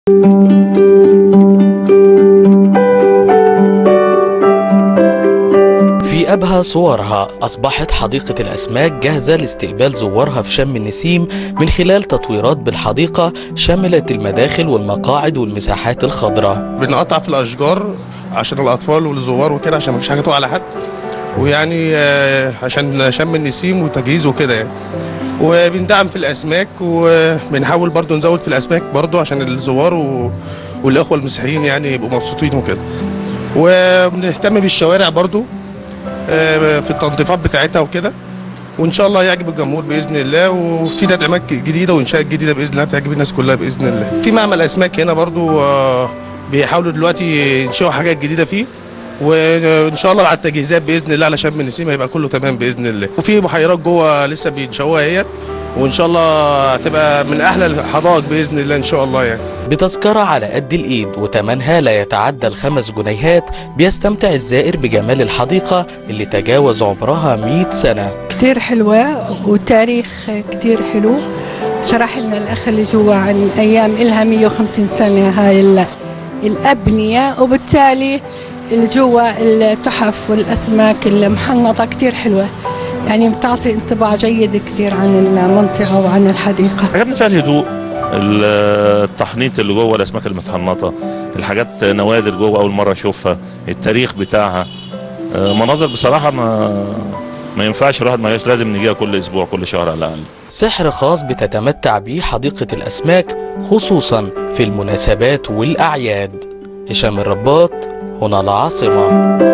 في أبهى صورها أصبحت حديقة الأسماك جاهزة لاستقبال زوارها في شم النسيم من خلال تطويرات بالحديقة شملت المداخل والمقاعد والمساحات الخضراء بنقطع في الاشجار عشان الاطفال والزوار وكده عشان مفيش حاجه تقع على حد ويعني آه، عشان شم النسيم وتجهيز وكده يعني وبندعم في الاسماك وبنحاول برضو نزود في الاسماك برضو عشان الزوار و... والاخوه المسيحيين يعني يبقوا مبسوطين وكده وبنهتم بالشوارع برضو آه، في التنظيفات بتاعتها وكده وان شاء الله يعجب الجمهور باذن الله وفي تدعيمات جديده وانشاءات جديده باذن الله تعجب الناس كلها باذن الله في معمل اسماك هنا برضو آه، بيحاولوا دلوقتي ينشئوا حاجات جديده فيه وان شاء الله على التجهيزات باذن الله على شم النسيم هيبقى كله تمام باذن الله وفي بحيرات جوه لسه بينشئوها هي وان شاء الله هتبقى من احلى الحدائق باذن الله ان شاء الله يعني بتذكرة على قد الإيد وتمنها لا يتعدى الخمس جنيهات بيستمتع الزائر بجمال الحديقة اللي تجاوز عمرها 100 سنة كتير حلوة وتاريخ كتير حلو شرح لنا الأخ اللي جوا عن أيام إلها 150 سنة هاي ال- الأبنية وبالتالي اللي جوا التحف والأسماك المحنطة كتير حلوة يعني بتعطي انطباع جيد كتير عن المنطقة وعن الحديقة عجبني فيها الهدوء التحنيط اللي جوه الاسماك المتحنطه الحاجات نوادر جوه اول مره اشوفها التاريخ بتاعها آه، مناظر بصراحه ما ما ينفعش الواحد ما يجيش لازم نجيها كل اسبوع كل شهر على الاقل سحر خاص بتتمتع به حديقة الأسماك خصوصا في المناسبات والأعياد هشام الرباط هنا العاصمة